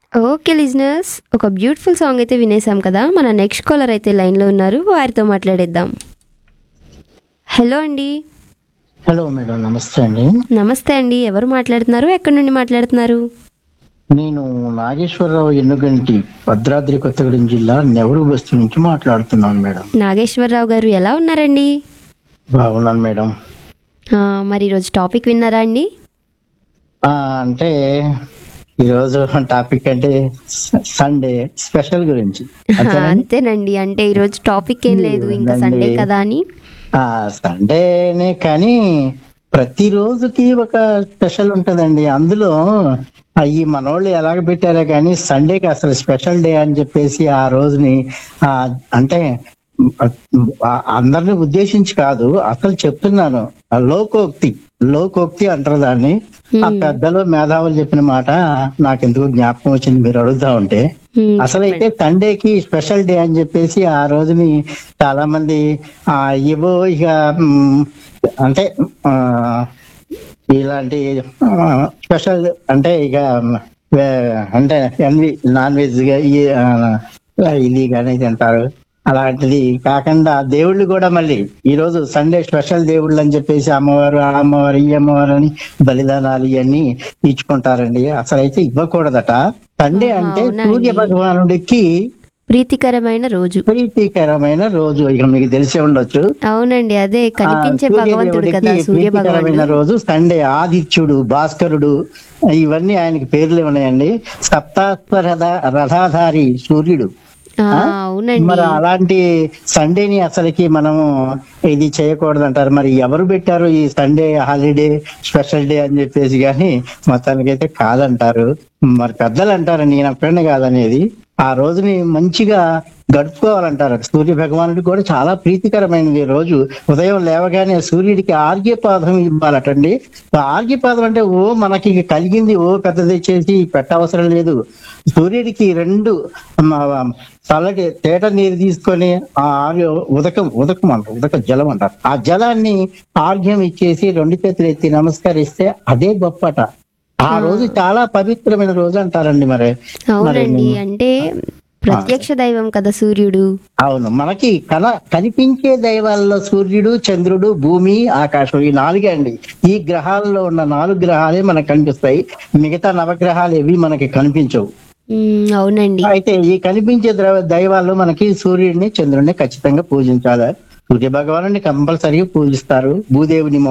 Okay listeners ఒక beautiful song అయితే వినేసాం కదా మన నెక్స్ట్ కాలర్ అయితే లైన్లో ఉన్నారు వారితో మాట్లాడేద్దాం హలో అండి హలో మేడం నమస్తే అండి నమస్తే అండి ఎవరు మాట్లాడుతున్నారు ఎక్కడి నుండి మాట్లాడుతున్నారు నేను నాగేశ్వరరావు ఎన్నుగంటి భద్రాద్రి కొత్తగూడెం జిల్లా నెవరు బస్తీ నుంచి మాట్లాడుతున్నాను మేడం నాగేశ్వరరావు గారు ఎలా ఉన్నారండి బాగున్నాను మేడం ఆ, మరి ఈరోజు టాపిక్ విన్నారా అండి ఆ, అంటే ఈరోజు టాపిక్ అంటే స- సండే స్పెషల్ గురించి ఆ, అంతేనండి అంటే ఈరోజు టాపిక్ ఏం లేదు ఇంకా సండే కదా అని ఆ సండేనే కానీ ప్రతి రోజుకి ఒక స్పెషల్ ఉంటదండి అందులో ఆ ఈ మనోళ్ళు ఎలాగ పెట్టారో కానీ సండేకి అసలు స్పెషల్ డే అని చెప్పేసి ఆ రోజుని ఆ అంటే ఆ అందరిని ఉద్దేశించి కాదు అసలు చెప్తున్నాను ఆ లోకోక్తి లోకోక్తి అంటారు దాన్ని ఆ పెద్దలు మేధావులు చెప్పిన మాట నాకు ఎందుకు జ్ఞాపకం వచ్చింది మీరు అడుగుతా ఉంటే హ్మ్, అసలు అయితే సండేకి స్పెషల్ డే అని చెప్పేసి ఆ రోజుని చాలా మంది ఆ ఏవో ఇక మ్, అంటే ఆ, ఇలాంటి స్పెషల్ అంటే ఇక వే- అంటే ఎన్వి నాన్ వెజ్ గా ఈ, ఆ, ఇది కానీ తింటారు అలాంటిది కాకుండా దేవుళ్ళు కూడా మళ్ళీ ఈ రోజు సండే స్పెషల్ దేవుళ్ళు అని చెప్పేసి అమ్మవారు ఆ అమ్మవారు ఈ అమ్మవారు అని బలిదానాలు ఇవన్నీ ఇచ్చుకుంటారండి అసలు అయితే ఇవ్వకూడదట సండే ఆహా, అంటే అవునా సూర్య అండి? భగవానుడికి ప్రీతికరమైన రోజు ప్రీతికరమైన రోజు ఇక మీకు తెలిసే ఉండొచ్చు అవునండి అదే కనిపించే ఆ, భగవంతుడు కదా సూర్యదేవుడికి సూర్య ప్రీతికరమైన భగవానుడు రోజు సండే ఆదిత్యుడు భాస్కరుడు ఇవన్నీ ఆయనకి పేర్లు ఉన్నాయండి సప్తాస్వ రథ రథాధారి సూర్యుడు ఆ, అవునండి మరి అలాంటి సండేని అసలుకి మనము ఇది చేయకూడదు అంటారు మరి ఎవరు పెట్టారు ఈ సండే హాలిడే స్పెషల్ డే అని చెప్పేసి కానీ మొత్తానికి అయితే కాదంటారు మరి పెద్దలు అంటారు నేను ఒక్కడిని కాదనేది ఆ రోజుని మంచిగా గడుపుకోవాలంటారు సూర్య భగవానుడికి కూడా చాలా ప్రీతికరమైనది ఈ రోజు ఉదయం లేవగానే సూర్యుడికి ఆర్ఘ్యపాదం ఇవ్వాలటండి ఆ ఆర్ఘ్యపాదం అంటే ఓ మనకి కలిగింది ఓ పెద్దది చేసి పెట్టవసరం లేదు సూర్యుడికి రెండు మ- చల్లటి తేట నీరు తీసుకొని ఆ ఆర్య ఉదకం ఉదకం అంటారు ఉదక జలం అంటారు ఆ జలాన్ని ఆర్ఘ్యం ఇచ్చేసి రెండు చేతులు ఎత్తి నమస్కరిస్తే అదే గొప్పట ఆ రోజు చాలా పవిత్రమైన రోజు అంటారండి మరి అవునండి అంటే ప్రత్యక్ష దైవం కదా సూర్యుడు అవును మనకి కన కనిపించే దైవాల్లో సూర్యుడు చంద్రుడు భూమి ఆకాశం ఈ నాలుగే అండి ఈ గ్రహాల్లో ఉన్న నాలుగు గ్రహాలే మనకు కనిపిస్తాయి మిగతా నవగ్రహాలు ఏవి మనకి కనిపించవు ఉమ్, అవునండి అయితే ఈ కనిపించే ద్రవ దైవాలు మనకి సూర్యుడిని చంద్రుడిని ఖచ్చితంగా పూజించాలి సూర్య భగవాను కంపల్సరీ పూజిస్తారు భూదేవుని